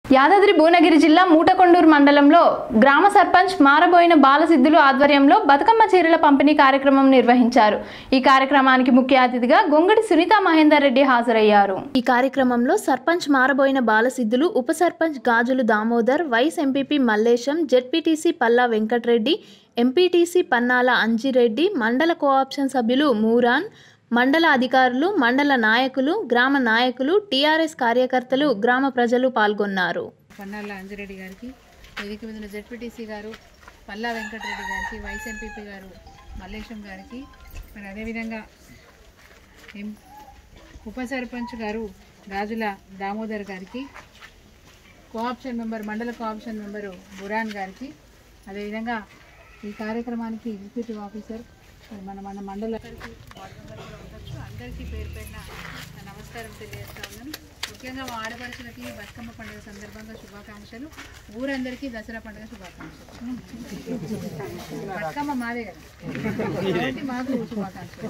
యాదాద్రి భువనగిరి జిల్లా మూటకొండూరు మండలంలో గ్రామ సర్పంచ్ మారబోయిన బాలసిద్ధులు ఆధ్వర్యంలో బతుకమ్మ చీరల పంపిణీ కార్యక్రమం నిర్వహించారు ఈ కార్యక్రమానికి ముఖ్య అతిథిగా గొంగడి సునీత మహేందర్ రెడ్డి హాజరయ్యారు ఈ కార్యక్రమంలో సర్పంచ్ మారబోయిన బాలసిద్ధులు ఉప sarpanch Gajulu Damodar vice MPP Mallesham ZPTC Palla Venkatreddy MPTC Pannala Anjireddy మండల కోఆప్షన్ సభ్యులు మూరాన్ మండల అధికారులు మండల నాయకులు గ్రామ నాయకులు టీఆర్ఎస్ కార్యకర్తలు గ్రామ ప్రజలు పాల్గొన్నారు పన్నాల అంజిరెడ్డి గారికి వేదిక మీద ఉన్న జెడ్పీటీసీ గారు పల్లా వెంకటరెడ్డి గారికి వైస్ ఎంపీపీ గారు మల్లేశం గారికి మరి అదేవిధంగా ఎం ఉప సర్పంచ్ గారు గాజుల దామోదర్ గారికి కోఆప్షన్ మెంబర్ మండల కోఆప్షన్ మెంబరు బురాన్ గారికి అదేవిధంగా ఈ కార్యక్రమానికి ఎగ్జిక్యూటివ్ ఆఫీసర్ మరి మన మన మండల వార్డు మెంబర్లు ఉండొచ్చు అందరికీ పేరు పేరున నా నమస్కారం తెలియజేస్తా ఉన్నాను ముఖ్యంగా మా ఆడపడుచులకి బతుకమ్మ పండుగ సందర్భంగా శుభాకాంక్షలు ఊరందరికీ దసరా పండుగ శుభాకాంక్షలు బతుకమ్మ మాదే కదా కాబట్టి మాకు శుభాకాంక్షలు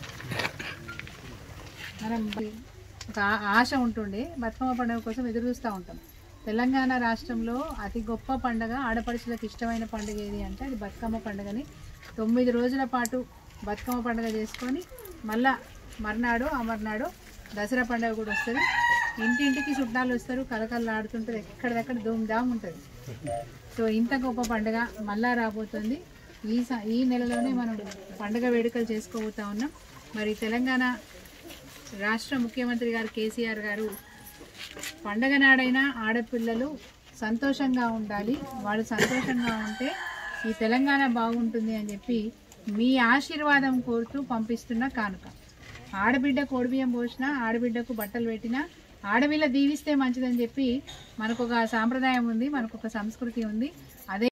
మనం ఒక ఆ- ఆశ ఉంటుండే బతుకమ్మ పండుగ కోసం ఎదురు చూస్తూ ఉంటాం తెలంగాణ రాష్ట్రంలో అతి గొప్ప పండుగ ఆడపడుచులకు ఇష్టమైన పండుగ ఏది అంటే అది బతుకమ్మ పండుగని తొమ్మిది రోజుల పాటు బతుకమ్మ పండుగ చేసుకొని మళ్ళా మర్నాడు అమర్నాడు దసరా పండుగ కూడా వస్తుంది ఇంటింటికి చుట్టాలు వస్తారు కలకల్లా ఆడుతుంటుంది ఎక్కడిదక్కడ ధూమ్ధామ్ ఉంటుంది సో ఇంత గొప్ప పండుగ మళ్ళా రాబోతుంది ఈ స- ఈ నెలలోనే మనం పండుగ వేడుకలు చేసుకోబోతా ఉన్నాం మరి తెలంగాణ రాష్ట్ర ముఖ్యమంత్రి గారు కేసీఆర్ గారు పండగ నాడైనా ఆడపిల్లలు సంతోషంగా ఉండాలి వాళ్ళు సంతోషంగా ఉంటే ఈ తెలంగాణ బాగుంటుంది అని చెప్పి మీ ఆశీర్వాదం కోరుతూ పంపిస్తున్న కానుక ఆడబిడ్డ కోడిబియ్యం పోసినా ఆడబిడ్డకు బట్టలు పెట్టినా ఆడపిల్ల దీవిస్తే మంచిదని చెప్పి మనకు ఒక సాంప్రదాయం ఉంది మనకు ఒక సంస్కృతి ఉంది అదే